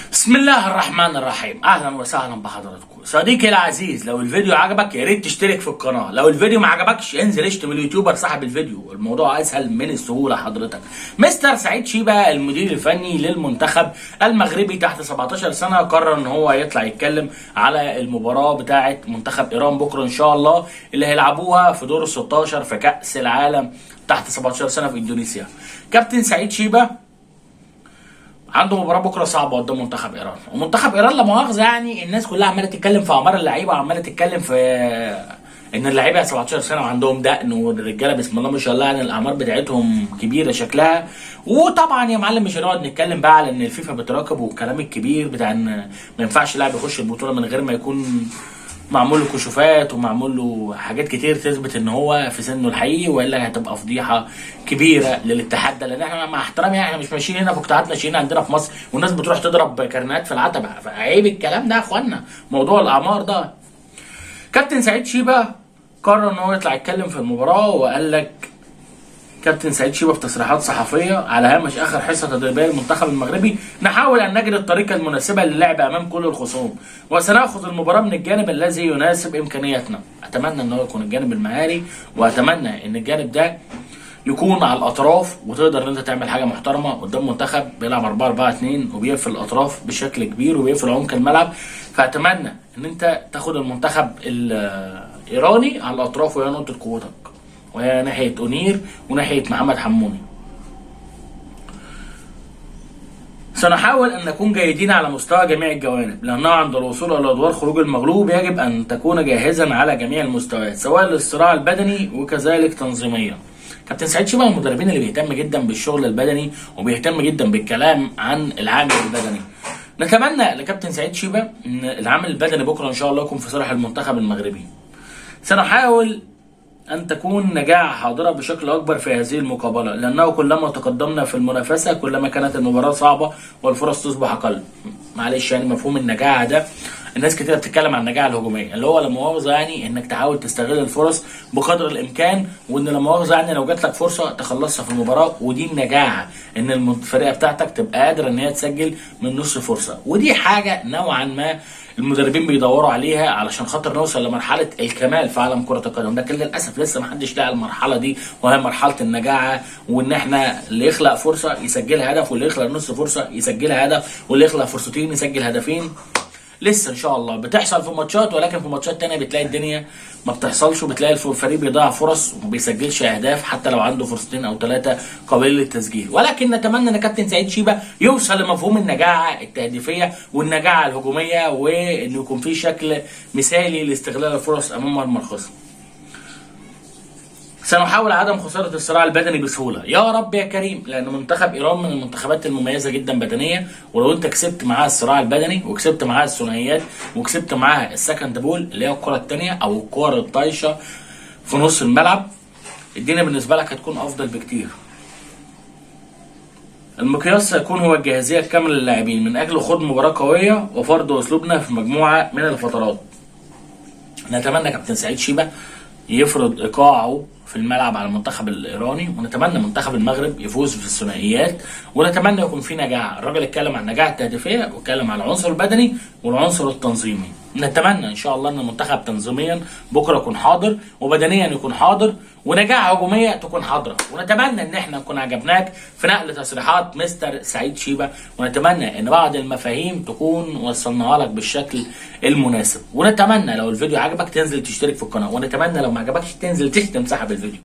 بسم الله الرحمن الرحيم اهلا وسهلا بحضراتكم صديقي العزيز لو الفيديو عجبك يا ريت تشترك في القناه لو الفيديو ما عجبكش انزل اشتم اليوتيوبر صاحب الفيديو الموضوع اسهل من السهوله حضرتك مستر سعيد شيبه المدير الفني للمنتخب المغربي تحت 17 سنه قرر ان هو يطلع يتكلم على المباراه بتاعه منتخب ايران بكره ان شاء الله اللي هيلعبوها في دور ال 16 في كاس العالم تحت 17 سنه في اندونيسيا كابتن سعيد شيبه عنده مباراه بكره صعبه قدام منتخب ايران ومنتخب ايران لا مؤاخذه يعني الناس كلها عماله تتكلم في اعمار اللعيبه وعماله تتكلم في ان اللعيبه 17 سنه وعندهم دقن والرجاله بسم الله ما شاء الله يعني الاعمار بتاعتهم كبيره شكلها وطبعا يا معلم مش هنقعد نتكلم بقى على ان الفيفا بتراقب والكلام الكبير بتاع ان ما ينفعش لاعب يخش البطوله من غير ما يكون معمول له كشوفات ومعمول له حاجات كتير تثبت ان هو في سنه الحقيقي والا هتبقى فضيحه كبيره للاتحاد ده لان احنا مع احترامي يعني احنا مش ماشيين هنا في قطاعات ناشئين عندنا في مصر والناس بتروح تضرب كارنات في العتبه فعيب الكلام ده يا اخوانا موضوع الاعمار ده كابتن سعيد شيبه قرر ان هو يطلع يتكلم في المباراه وقال لك كابتن سعيد شيبه في تصريحات صحفيه على هامش اخر حصه تدريبيه للمنتخب المغربي نحاول ان نجد الطريقه المناسبه للعب امام كل الخصوم وسناخذ المباراه من الجانب الذي يناسب امكانياتنا اتمنى ان هو يكون الجانب المهاري واتمنى ان الجانب ده يكون على الاطراف وتقدر ان انت تعمل حاجه محترمه قدام منتخب بيلعب 4 4 2 وبيقفل الاطراف بشكل كبير وبيقفل عمق الملعب فاتمنى ان انت تاخد المنتخب الايراني على الاطراف وهي نقطه قوتك وهي ناحيه اونير وناحيه محمد حموني سنحاول ان نكون جيدين على مستوى جميع الجوانب لانه عند الوصول الى ادوار خروج المغلوب يجب ان تكون جاهزا على جميع المستويات سواء للصراع البدني وكذلك تنظيميا كابتن سعيد شيبه من المدربين اللي بيهتم جدا بالشغل البدني وبيهتم جدا بالكلام عن العامل البدني نتمنى لكابتن سعيد شيبه ان العامل البدني بكره ان شاء الله يكون في صالح المنتخب المغربي سنحاول أن تكون نجاعة حاضرة بشكل أكبر في هذه المقابلة لأنه كلما تقدمنا في المنافسة كلما كانت المباراة صعبة والفرص تصبح أقل معلش يعني مفهوم النجاعة ده الناس كتير بتتكلم عن النجاعة الهجومية اللي هو لا مؤاخذة يعني إنك تحاول تستغل الفرص بقدر الإمكان وإن لا مؤاخذة يعني لو جات لك فرصة تخلصها في المباراة ودي النجاعة إن الفرقة بتاعتك تبقى قادرة إن هي تسجل من نص فرصة ودي حاجة نوعا ما المدربين بيدوروا عليها علشان خاطر نوصل لمرحله الكمال في عالم كره القدم لكن للاسف لسه ما حدش لقى المرحله دي وهي مرحله النجاعه وان احنا اللي يخلق فرصه يسجلها هدف واللي يخلق نص فرصه يسجلها هدف واللي يخلق فرصتين يسجل هدفين لسه ان شاء الله بتحصل في ماتشات ولكن في ماتشات تانية بتلاقي الدنيا ما بتحصلش وبتلاقي الفريق بيضيع فرص وما بيسجلش اهداف حتى لو عنده فرصتين او ثلاثه قابلين للتسجيل ولكن نتمنى ان كابتن سعيد شيبه يوصل لمفهوم النجاعه التهديفيه والنجاعه الهجوميه وانه يكون في شكل مثالي لاستغلال الفرص امام مرمى الخصم سنحاول عدم خسارة الصراع البدني بسهولة يا رب يا كريم لأن منتخب إيران من المنتخبات المميزة جدا بدنيا ولو أنت كسبت معاه الصراع البدني وكسبت معاه الثنائيات وكسبت معاه السكند بول اللي هي الكرة الثانية أو الكرة الطايشة في نص الملعب الدنيا بالنسبة لك هتكون أفضل بكتير المقياس سيكون هو الجاهزية الكاملة للاعبين من أجل خوض مباراة قوية وفرض أسلوبنا في مجموعة من الفترات نتمنى كابتن سعيد شيبة يفرض ايقاعه في الملعب على المنتخب الايراني ونتمنى منتخب المغرب يفوز في الثنائيات ونتمنى يكون في نجاعه، الراجل اتكلم عن النجاعه التهديفيه واتكلم عن العنصر البدني والعنصر التنظيمي. نتمنى ان شاء الله ان المنتخب تنظيميا بكره يكون حاضر وبدنيا يكون حاضر ونجاعه هجوميه تكون حاضره ونتمنى ان احنا نكون عجبناك في نقل تصريحات مستر سعيد شيبه ونتمنى ان بعض المفاهيم تكون وصلناها لك بالشكل المناسب ونتمنى لو الفيديو عجبك تنزل تشترك في القناه ونتمنى لو ما عجبكش تنزل تشتم صاحب الفيديو